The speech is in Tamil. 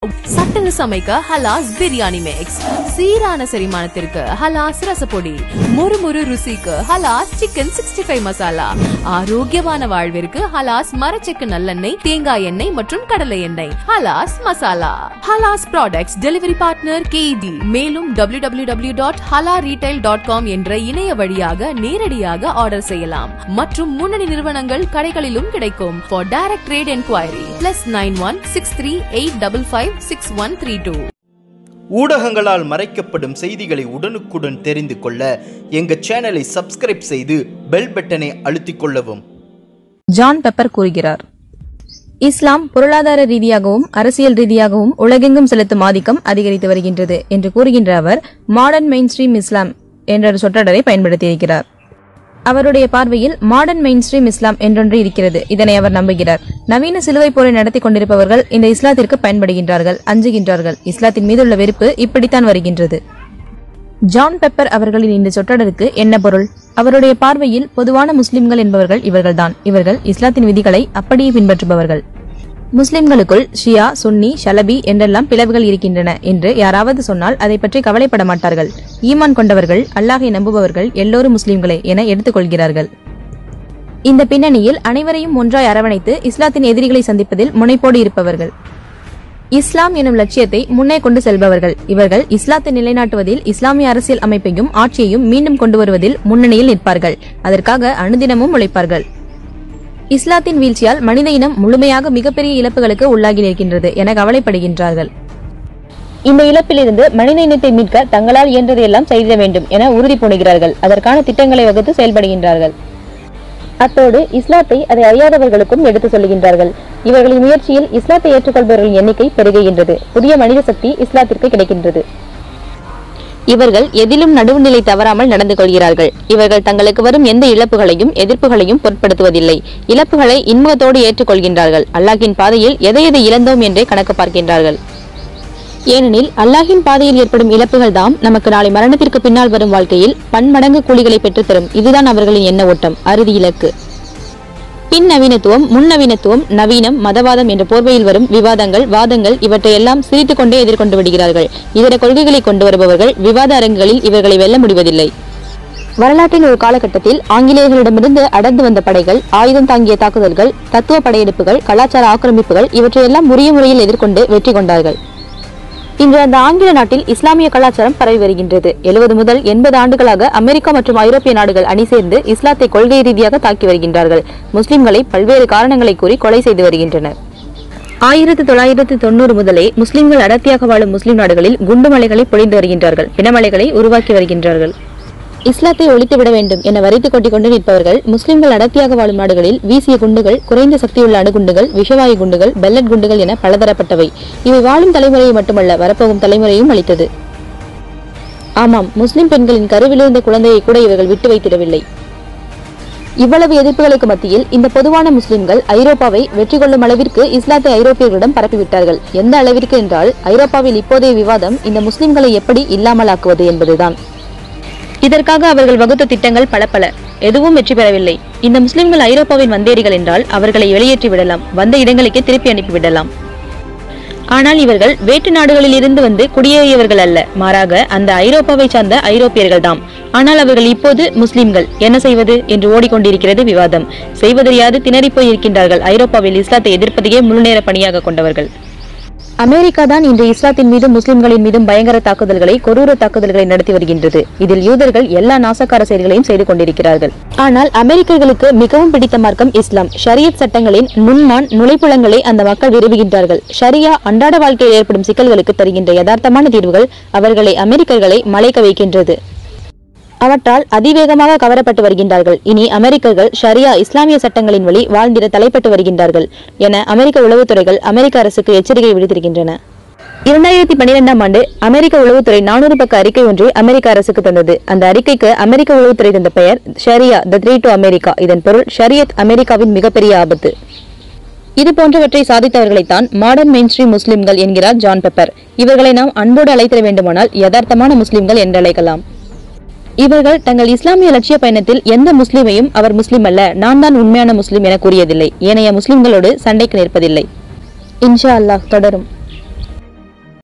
சட்டுன்னு சமைக்க ஹலாஸ் பிரியாணி மிக்ஸ் சீரான செரிமானத்திற்கு ஹலாஸ் ரசப்பொடி முறுமுறு ருசிக்கு Halas chicken sixty five masala ஆரோக்கியமான வாழ்விற்கு ஹலாஸ் மரச்செக்கு நல்லெண்ணெய் தேங்காய் எண்ணெய் மற்றும் கடலை எண்ணெய் Halas masala Halas products delivery partner கேடி மேலும் W W W dot Hala retail dot com என்ற இணைய வழியாக நேரடியாக ஆர்டர் செய்யலாம் மற்றும் முன்னணி நிறுவனங்கள் கடைகளிலும் கிடைக்கும் for direct trade enquiry plus nine one six three eight double five six one three two ஊடகங்களால் மறைக்கப்படும் செய்திகளை உடனுக்குடன் தெரிந்து கொள்ள எங்க சேனலை சப்ஸ்கிரைப் செய்து பெல் பட்டனை அழுத்திக் கொள்ளவும் ஜான் பெப்பர் கூறுகிறார் இஸ்லாம் பொருளாதார ரீதியாகவும் அரசியல் ரீதியாகவும் உலகெங்கும் செலுத்தும் ஆதிக்கம் அதிகரித்து வருகின்றது என்று கூறுகின்ற அவர் மாடர்ன் மெயின் ஸ்ட்ரீம் இஸ்லாம் என்ற ஒரு சொற்றொடரை பயன்படுத்தியிருக்கிறார் அவருடைய பார்வையில் மாடர்ன் மெயின் ஸ்ட்ரீம் இஸ்லாம் என்றொன்று இருக்கிறது இதனை அவர் நம்புகிறார் நவீன சிலுவை போரை நடத்தி கொண்டிருப்பவர்கள் இந்த இஸ்லாத்திற்கு பயன்படுகின்றார்கள் அஞ்சுகின்றார்கள் இஸ்லாத்தின் மீதுள்ள வெறுப்பு இப்படித்தான் வருகின்றது ஜான் பெப்பர் அவர்களின் இந்த சொற்றொடருக்கு என்ன பொருள் அவருடைய பார்வையில் பொதுவான முஸ்லிம்கள் என்பவர்கள் இவர்கள்தான் இவர்கள் இஸ்லாத்தின் விதிகளை அப்படியே பின்பற்றுபவர்கள் முஸ்லிம்களுக்குள் ஷியா சுன்னி ஷலபி என்றெல்லாம் பிளவுகள் இருக்கின்றன என்று யாராவது சொன்னால் அதை பற்றி கவலைப்பட மாட்டார்கள் ஈமான் கொண்டவர்கள் அல்லாஹை நம்புபவர்கள் எல்லோரும் முஸ்லிம்களே என எடுத்துக்கொள்கிறார்கள் இந்த பின்னணியில் அனைவரையும் ஒன்றாய் அரவணைத்து இஸ்லாத்தின் எதிரிகளை சந்திப்பதில் முனைப்போடு இருப்பவர்கள் இஸ்லாம் எனும் லட்சியத்தை முன்னே கொண்டு செல்பவர்கள் இவர்கள் இஸ்லாத்தை நிலைநாட்டுவதில் இஸ்லாமிய அரசியல் அமைப்பையும் ஆட்சியையும் மீண்டும் கொண்டு வருவதில் முன்னணியில் நிற்பார்கள் அதற்காக அனுதினமும் உழைப்பார்கள் இஸ்லாத்தின் வீழ்ச்சியால் மனித இனம் முழுமையாக மிகப்பெரிய இழப்புகளுக்கு உள்ளாகி நிற்கின்றது என கவலைப்படுகின்றார்கள் இந்த இழப்பிலிருந்து மனித இனத்தை மீட்க தங்களால் இயன்றதையெல்லாம் செய்திட வேண்டும் என உறுதி பூணுகிறார்கள் அதற்கான திட்டங்களை வகுத்து செயல்படுகின்றார்கள் அத்தோடு இஸ்லாத்தை அதை அறியாதவர்களுக்கும் எடுத்து சொல்லுகின்றார்கள் இவர்களின் முயற்சியில் இஸ்லாத்தை ஏற்றுக்கொள்பவர்களின் எண்ணிக்கை பெருகுகின்றது புதிய மனித சக்தி இஸ்லாத்திற்கு கிடைக்கின்றது இவர்கள் எதிலும் நடுவுநிலை தவறாமல் நடந்து கொள்கிறார்கள் இவர்கள் தங்களுக்கு வரும் எந்த இழப்புகளையும் எதிர்ப்புகளையும் பொருட்படுத்துவதில்லை இழப்புகளை இன்முகத்தோடு ஏற்றுக்கொள்கின்றார்கள் அல்லாஹின் பாதையில் எதை எதை இழந்தோம் என்றே கணக்கு பார்க்கின்றார்கள் ஏனெனில் அல்லாஹின் பாதையில் ஏற்படும் இழப்புகள் தாம் நமக்கு நாளை மரணத்திற்கு பின்னால் வரும் வாழ்க்கையில் பன்மடங்கு கூலிகளை பெற்றுத்தரும் இதுதான் அவர்களின் எண்ண ஓட்டம் அறுதி இலக்கு பின் நவீனத்துவம் முன் நவீனத்துவம் நவீனம் மதவாதம் என்ற போர்வையில் வரும் விவாதங்கள் வாதங்கள் இவற்றையெல்லாம் சிரித்துக் கொண்டே எதிர்கொண்டு விடுகிறார்கள் இதர கொள்கைகளை கொண்டு வருபவர்கள் விவாத அரங்குகளில் இவர்களை வெல்ல முடிவதில்லை வரலாற்றின் ஒரு காலகட்டத்தில் ஆங்கிலேயர்களிடமிருந்து அடர்ந்து வந்த படைகள் ஆயுதம் தாங்கிய தாக்குதல்கள் தத்துவ படையெடுப்புகள் கலாச்சார ஆக்கிரமிப்புகள் இவற்றையெல்லாம் உரிய முறையில் எதிர்கொண்டு வெற்றி கொண்டார்கள் இன்று அந்த ஆங்கில நாட்டில் இஸ்லாமிய கலாச்சாரம் பரவி வருகின்றது எழுபது முதல் எண்பது ஆண்டுகளாக அமெரிக்கா மற்றும் ஐரோப்பிய நாடுகள் அணி சேர்ந்து இஸ்லாத்தை கொள்கை ரீதியாக தாக்கி வருகின்றார்கள் முஸ்லிம்களை பல்வேறு காரணங்களை கூறி கொலை செய்து வருகின்றனர் ஆயிரத்து தொள்ளாயிரத்து தொண்ணூறு முதலே முஸ்லிம்கள் அடர்த்தியாக வாழும் முஸ்லிம் நாடுகளில் குண்டுமலைகளை பொழிந்து வருகின்றார்கள் பிணமலைகளை உருவாக்கி வருகின்றார்கள் இஸ்லாத்தை ஒழித்துவிட வேண்டும் என வரித்து கொட்டிக் கொண்டு நிற்பவர்கள் முஸ்லிம்கள் அடர்த்தியாக வாழும் நாடுகளில் வீசிய குண்டுகள் குறைந்த சக்தியுள்ள அணுகுண்டுகள் விஷவாயு குண்டுகள் பெல்லட் குண்டுகள் என பலதரப்பட்டவை இவை வாழும் தலைமுறையை மட்டுமல்ல வரப்போகும் தலைமுறையும் அளித்தது ஆமாம் முஸ்லிம் பெண்களின் கருவிலிருந்த குழந்தையை கூட இவர்கள் விட்டு வைத்திடவில்லை இவ்வளவு எதிர்ப்புகளுக்கு மத்தியில் இந்த பொதுவான முஸ்லிம்கள் ஐரோப்பாவை வெற்றி கொள்ளும் அளவிற்கு இஸ்லாத்தை ஐரோப்பியர்களிடம் பரப்பிவிட்டார்கள் எந்த அளவிற்கு என்றால் ஐரோப்பாவில் இப்போதைய விவாதம் இந்த முஸ்லிம்களை எப்படி இல்லாமலாக்குவது என்பதுதான் இதற்காக அவர்கள் வகுத்த திட்டங்கள் பல பல எதுவும் வெற்றி பெறவில்லை இந்த முஸ்லிம்கள் ஐரோப்பாவின் வந்தேரிகள் என்றால் அவர்களை வெளியேற்றி விடலாம் வந்த இடங்களுக்கே திருப்பி அனுப்பிவிடலாம் ஆனால் இவர்கள் வேற்று நாடுகளில் இருந்து வந்து குடியேறியவர்கள் அல்ல மாறாக அந்த ஐரோப்பாவை சார்ந்த ஐரோப்பியர்கள் தாம் ஆனால் அவர்கள் இப்போது முஸ்லிம்கள் என்ன செய்வது என்று ஓடிக்கொண்டிருக்கிறது விவாதம் செய்வதறியாது திணறிப்போய் இருக்கின்றார்கள் ஐரோப்பாவில் இஸ்லாத்தை எதிர்ப்பதையே முழுநேர பணியாக கொண்டவர்கள் அமெரிக்கா தான் இன்று இஸ்லாத்தின் மீதும் முஸ்லிம்களின் மீதும் பயங்கர தாக்குதல்களை கொடூர தாக்குதல்களை நடத்தி வருகின்றது இதில் யூதர்கள் எல்லா நாசக்கார செயல்களையும் செய்து கொண்டிருக்கிறார்கள் ஆனால் அமெரிக்கர்களுக்கு மிகவும் பிடித்த மார்க்கம் இஸ்லாம் ஷரியத் சட்டங்களின் நுண்மான் நுழைப்புலங்களை அந்த மக்கள் விரும்புகின்றார்கள் ஷரியா அன்றாட வாழ்க்கையில் ஏற்படும் சிக்கல்களுக்கு தருகின்ற யதார்த்தமான தீர்வுகள் அவர்களை அமெரிக்கர்களை மலைக்க வைக்கின்றது அவற்றால் அதிவேகமாக கவரப்பட்டு வருகின்றார்கள் இனி அமெரிக்கர்கள் ஷரியா இஸ்லாமிய சட்டங்களின் வழி வாழ்ந்திட தலைப்பட்டு வருகின்றார்கள் என அமெரிக்க உளவுத்துறைகள் அமெரிக்க அரசுக்கு எச்சரிக்கை விடுத்திருக்கின்றன இரண்டாயிரத்தி பன்னிரெண்டாம் ஆண்டு அமெரிக்க உளவுத்துறை நானூறு பக்க அறிக்கை ஒன்றை அமெரிக்க அரசுக்கு தந்தது அந்த அறிக்கைக்கு அமெரிக்க உளவுத்துறை தந்த பெயர் Sharia the threat to America இதன் பொருள் ஷரியத் அமெரிக்காவின் மிகப்பெரிய ஆபத்து இது போன்றவற்றை சாதித்தவர்களைத்தான் மாடர்ன் மெயின்ஸ்ட்ரீம் முஸ்லிம்கள் என்கிறார் ஜான் பெப்பர் இவர்களை நாம் அன்போடு அழைத்திட வேண்டுமானால் யதார்த்தமான முஸ்லிம்கள் என்றழைக்கலாம் இவர்கள் தங்கள் இஸ்லாமிய லட்சிய பயணத்தில் எந்த முஸ்லிமையும் அவர் முஸ்லிம் அல்ல நான் தான் உண்மையான முஸ்லிம் என கூறியதில்லை ஏனைய முஸ்லிம்களோடு சண்டைக்கு நிற்பதில்லை இன்ஷா அல்லாஹ் தொடரும்